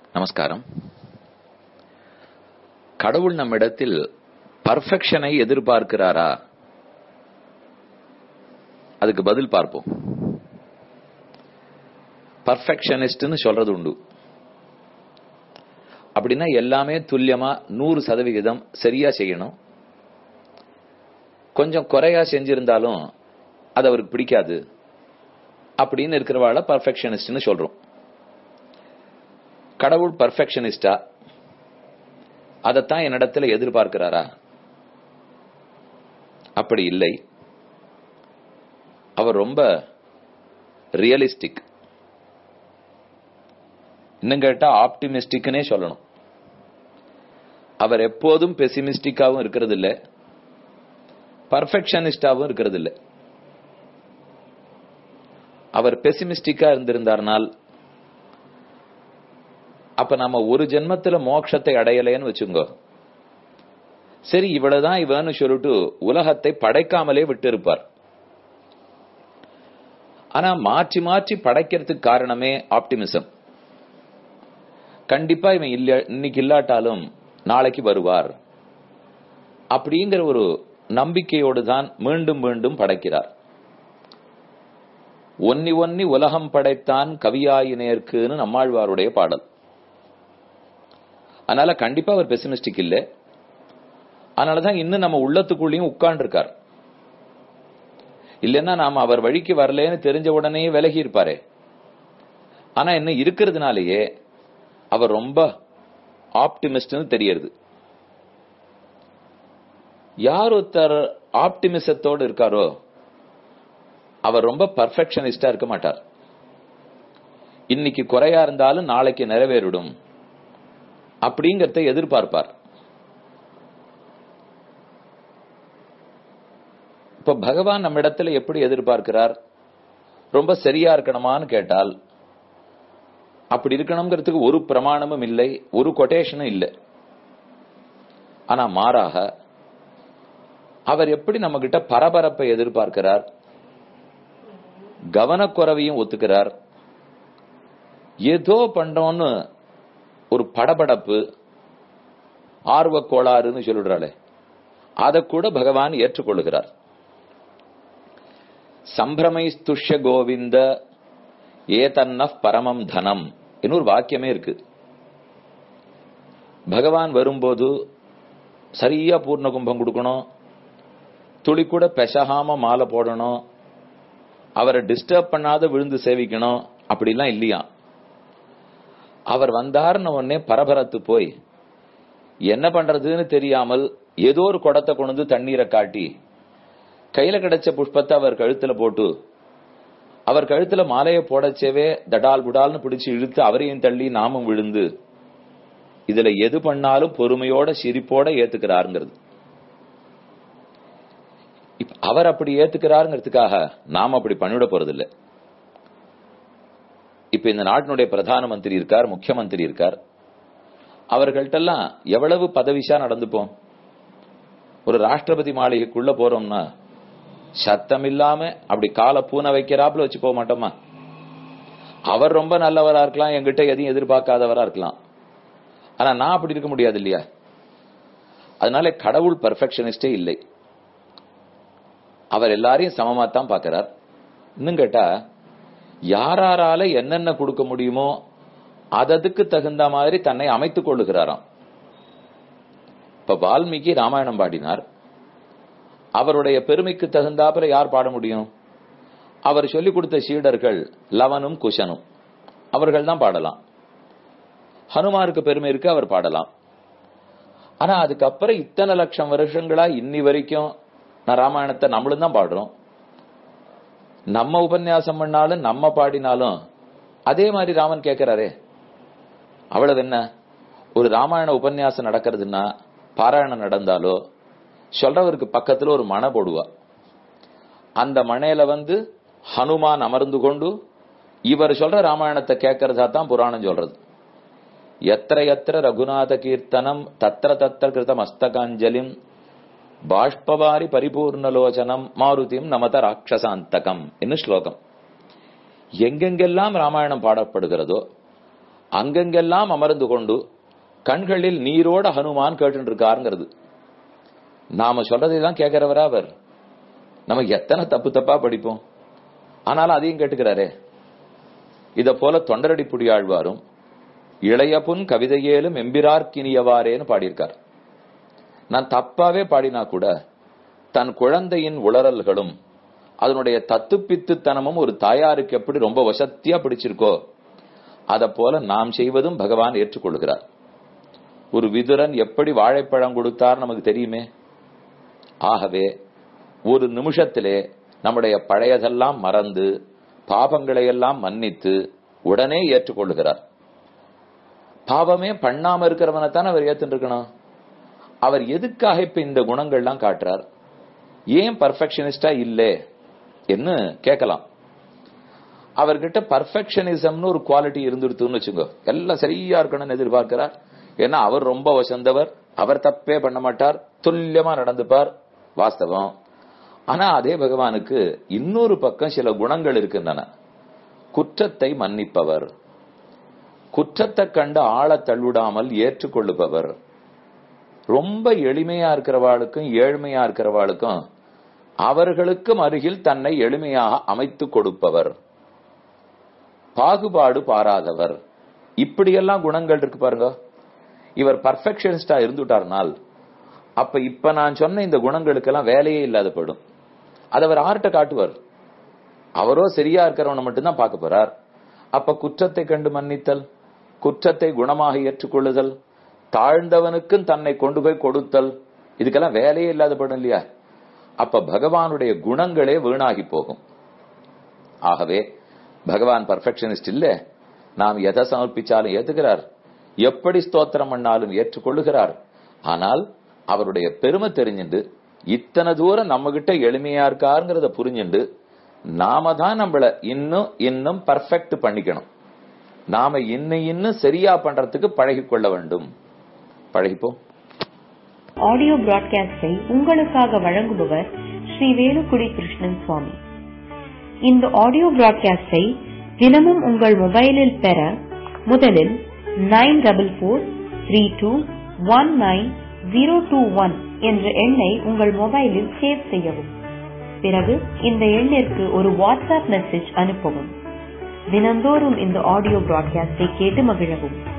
நமஸ்காரம் கடவுள் நம்மிடத்தில் பர்ஃபெக்ஷனை எதிர்பார்க்கிறாரா அதுக்கு பதில் பார்ப்போம் பர்ஃபெக்ஷனிஸ்ட்னு சொல்றது உண்டு அப்படின்னா எல்லாமே துல்லியமா நூறு சதவிகிதம் சரியா செய்யணும் கொஞ்சம் குறையா செஞ்சிருந்தாலும் அது அவருக்கு பிடிக்காது அப்படின்னு இருக்கிறவாள பர்ஃபெக்ஷனிஸ்ட்னு சொல்றோம் கடவுள் பர்ஃபெக்ஷனிஸ்டா அதைத்தான் என்னிடத்துல எதிர்பார்க்கிறாரா அப்படி இல்லை அவர் ரொம்ப ரியலிஸ்டிக் இன்னும் கேட்டா ஆப்டிமிஸ்டிக்னே சொல்லணும் அவர் எப்போதும் பெசிமிஸ்டிக்காவும் இருக்கிறது இல்ல பர்ஃபெக்ஷனிஸ்டாவும் இருக்கிறது இல்ல அவர் பெசிமிஸ்டிக்கா இருந்திருந்தார்னால் அப்ப நம்ம ஒரு ஜென்மத்துல மோட்சத்தை அடையலைன்னு வச்சுங்கோ சரி இவ்வளவுதான் இவன்னு சொல்லிட்டு உலகத்தை படைக்காமலே விட்டு இருப்பார் ஆனா மாற்றி மாற்றி படைக்கிறதுக்கு காரணமே ஆப்டிமிசம் கண்டிப்பா இவன் இல்ல இன்னைக்கு இல்லாட்டாலும் நாளைக்கு வருவார் அப்படிங்கிற ஒரு நம்பிக்கையோடு தான் மீண்டும் மீண்டும் படைக்கிறார் ஒன்னி ஒன்னி உலகம் படைத்தான் கவியாயினேற்குன்னு நம்மாழ்வாருடைய பாடல் அதனால கண்டிப்பா அவர் பெசிமிஸ்டிக் இல்ல அதனாலதான் இன்னும் நம்ம உள்ளத்துக்குள்ளேயும் உட்கார்ந்து இருக்கார் இல்லைன்னா நாம அவர் வழிக்கு வரலன்னு தெரிஞ்ச உடனே விலகி இருப்பாரே ஆனா என்ன இருக்கிறதுனாலயே அவர் ரொம்ப ஆப்டிமிஸ்ட்னு தெரியறது யார் ஒருத்தர் ஆப்டிமிசத்தோடு இருக்காரோ அவர் ரொம்ப பர்ஃபெக்ஷனிஸ்டா இருக்க மாட்டார் இன்னைக்கு குறையா இருந்தாலும் நாளைக்கு நிறைவேறிடும் அப்படிங்கறத எதிர்பார்ப்பார் இப்ப பகவான் நம்ம இடத்துல எப்படி எதிர்பார்க்கிறார் ரொம்ப சரியா இருக்கணுமான்னு கேட்டால் அப்படி இருக்கணுங்கிறதுக்கு ஒரு பிரமாணமும் இல்லை ஒரு கொட்டேஷனும் இல்லை ஆனா மாறாக அவர் எப்படி நம்ம கிட்ட பரபரப்பை எதிர்பார்க்கிறார் கவனக்குறவையும் ஒத்துக்கிறார் ஏதோ பண்றோம்னு ஒரு படபடப்பு ஆர்வ கோளாறுன்னு சொல்லிடுறாளே அதை கூட பகவான் ஏற்றுக்கொள்கிறார் சம்பிரமை துஷ்ய கோவிந்த ஏதன்ன பரமம் தனம் இன்னொரு வாக்கியமே இருக்கு பகவான் வரும்போது சரியா பூர்ண கும்பம் கொடுக்கணும் துளி கூட பெசகாம மாலை போடணும் அவரை டிஸ்டர்ப் பண்ணாத விழுந்து சேவிக்கணும் அப்படிலாம் இல்லையா அவர் வந்தாருன்னு உடனே பரபரத்து போய் என்ன பண்றதுன்னு தெரியாமல் ஏதோ ஒரு குடத்தை கொண்டு வந்து தண்ணீரை காட்டி கையில கிடைச்ச புஷ்பத்தை அவர் கழுத்துல போட்டு அவர் கழுத்துல மாலையை போடச்சேவே தடால் புடால்னு பிடிச்சு இழுத்து அவரையும் தள்ளி நாமும் விழுந்து இதுல எது பண்ணாலும் பொறுமையோட சிரிப்போட ஏத்துக்கிறாருங்கிறது அவர் அப்படி ஏத்துக்கிறாருங்கிறதுக்காக நாம் அப்படி பண்ணிவிட போறதில்லை இப்ப இந்த நாட்டினுடைய பிரதான மந்திரி இருக்கார் முக்கியமந்திரி இருக்கார் அவர்கள்ட்டெல்லாம் எவ்வளவு பதவிஷா நடந்துப்போம் ஒரு ராஷ்டிரபதி மாளிகைக்குள்ள போறோம்னா சத்தம் இல்லாம அப்படி காலை பூனை வைக்கிறாப்புல வச்சு போக மாட்டோமா அவர் ரொம்ப நல்லவரா இருக்கலாம் எங்கிட்ட எதையும் எதிர்பார்க்காதவரா இருக்கலாம் ஆனா நான் அப்படி இருக்க முடியாது இல்லையா அதனால கடவுள் பர்ஃபெக்ஷனிஸ்டே இல்லை அவர் எல்லாரையும் சமமா தான் பாக்கிறார் இன்னும் கேட்டா யாராரால என்னென்ன கொடுக்க முடியுமோ அததுக்கு தகுந்த மாதிரி தன்னை அமைத்துக் கொள்ளுகிறாராம் இப்ப வால்மீகி ராமாயணம் பாடினார் அவருடைய பெருமைக்கு தகுந்தாப்புல யார் பாட முடியும் அவர் சொல்லிக் கொடுத்த சீடர்கள் லவனும் குஷனும் அவர்கள் தான் பாடலாம் ஹனுமாருக்கு பெருமை இருக்கு அவர் பாடலாம் ஆனா அதுக்கப்புறம் இத்தனை லட்சம் வருஷங்களா இன்னி வரைக்கும் நான் ராமாயணத்தை நம்மளும் தான் பாடுறோம் நம்ம உபன்யாசம் பண்ணாலும் நம்ம பாடினாலும் அதே மாதிரி ராமன் கேட்கிறாரே அவ்வளவு என்ன ஒரு ராமாயண உபன்யாசம் நடக்கிறதுன்னா பாராயணம் நடந்தாலோ சொல்றவருக்கு பக்கத்துல ஒரு மனை போடுவா அந்த மனையில வந்து ஹனுமான் அமர்ந்து கொண்டு இவர் சொல்ற ராமாயணத்தை கேட்கறதா தான் புராணம் சொல்றது எத்திர எத்திர ரகுநாத கீர்த்தனம் தத்திர தத்திர கிருத மஸ்தகாஞ்சலிம் பாஷ்பவாரி பரிபூர்ணலோச்சனம் மாருதியும் நமத ராட்சசாந்தகம் என்று ஸ்லோகம் எங்கெங்கெல்லாம் ராமாயணம் பாடப்படுகிறதோ அங்கெங்கெல்லாம் அமர்ந்து கொண்டு கண்களில் நீரோட ஹனுமான் கேட்டு இருக்காருங்கிறது நாம சொல்றதை தான் கேட்கிறவரா அவர் நம்ம எத்தனை தப்பு தப்பா படிப்போம் ஆனாலும் அதையும் கேட்டுக்கிறாரே இத போல தொண்டரடி புடியாழ்வாரும் இளையபுன் கவிதையேலும் எம்பிரார்க்கினியவாரேன்னு பாடியிருக்கார் நான் தப்பாவே பாடினா கூட தன் குழந்தையின் உளறல்களும் அதனுடைய தத்துப்பித்துத்தனமும் ஒரு தாயாருக்கு எப்படி ரொம்ப வசத்தியா பிடிச்சிருக்கோ அத போல நாம் செய்வதும் பகவான் ஏற்றுக்கொள்கிறார் ஒரு விதுரன் எப்படி வாழைப்பழம் கொடுத்தார் நமக்கு தெரியுமே ஆகவே ஒரு நிமிஷத்திலே நம்முடைய பழையதெல்லாம் மறந்து பாபங்களை எல்லாம் மன்னித்து உடனே ஏற்றுக்கொள்ளுகிறார் பாவமே பண்ணாம இருக்கிறவனை தான் அவர் ஏத்துட்டு இருக்கணும் அவர் எதுக்காக இப்ப இந்த குணங்கள்லாம் காட்டுறார் ஏன் பர்ஃபெக்ஷனிஸ்டா இல்லே என்று கேட்கலாம் அவர்கிட்ட பர்ஃபெக்ஷனிசம்னு ஒரு குவாலிட்டி இருந்துடுத்துன்னு வச்சுங்க எல்லாம் சரியா இருக்கணும்னு எதிர்பார்க்கிறார் ஏன்னா அவர் ரொம்ப வசந்தவர் அவர் தப்பே பண்ண மாட்டார் துல்லியமா நடந்துப்பார் வாஸ்தவம் ஆனா அதே பகவானுக்கு இன்னொரு பக்கம் சில குணங்கள் இருக்கின்றன குற்றத்தை மன்னிப்பவர் குற்றத்தை கண்டு ஆழ தள்ளுடாமல் ஏற்றுக்கொள்ளுபவர் ரொம்ப எளிமையா இருக்கிறவாளுக்கும் ஏழ்மையா இருக்கிறவாளுக்கும் அவர்களுக்கும் அருகில் தன்னை எளிமையாக அமைத்து கொடுப்பவர் பாகுபாடு பாராதவர் இப்படியெல்லாம் குணங்கள் இருக்கு பாருங்க இவர் பர்ஃபெக்ஷனிஸ்டா இருந்துட்டார்னால் அப்ப இப்ப நான் சொன்ன இந்த குணங்களுக்கெல்லாம் வேலையே இல்லாத போயிடும் அது அவர் ஆர்ட்ட காட்டுவார் அவரோ சரியா இருக்கிறவனை மட்டும்தான் பார்க்க போறார் அப்ப குற்றத்தை கண்டு மன்னித்தல் குற்றத்தை குணமாக ஏற்றுக்கொள்ளுதல் தாழ்ந்தவனுக்கும் தன்னை கொண்டு போய் கொடுத்தல் இதுக்கெல்லாம் வேலையே இல்லாத படும் இல்லையா அப்ப பகவானுடைய குணங்களே வீணாகி போகும் ஆகவே பகவான் பர்ஃபெக்ஷனிஸ்ட் இல்ல நாம் எதை சமர்ப்பிச்சாலும் ஏத்துக்கிறார் எப்படி ஸ்தோத்திரம் பண்ணாலும் ஏற்றுக்கொள்ளுகிறார் ஆனால் அவருடைய பெருமை தெரிஞ்சுண்டு இத்தனை தூரம் நம்ம கிட்ட எளிமையா இருக்காருங்கிறத புரிஞ்சுண்டு நாம தான் நம்மள இன்னும் இன்னும் பர்ஃபெக்ட் பண்ணிக்கணும் நாம இன்னும் இன்னும் சரியா பண்றதுக்கு பழகிக்கொள்ள வேண்டும் பழகிப்போம் ஆடியோ பிராட்காஸ்டை உங்களுக்காக வழங்குபவர் ஸ்ரீ வேலுக்குடி கிருஷ்ணன் சுவாமி இந்த ஆடியோ பிராட்காஸ்டை தினமும் உங்கள் மொபைலில் பெற முதலில் nine double four three two one nine zero two one என்ற எண்ணை உங்கள் மொபைலில் சேவ் செய்யவும் பிறகு இந்த எண்ணிற்கு ஒரு வாட்ஸ்அப் மெசேஜ் அனுப்பவும் தினந்தோறும் இந்த ஆடியோ பிராட்காஸ்டை கேட்டு மகிழவும்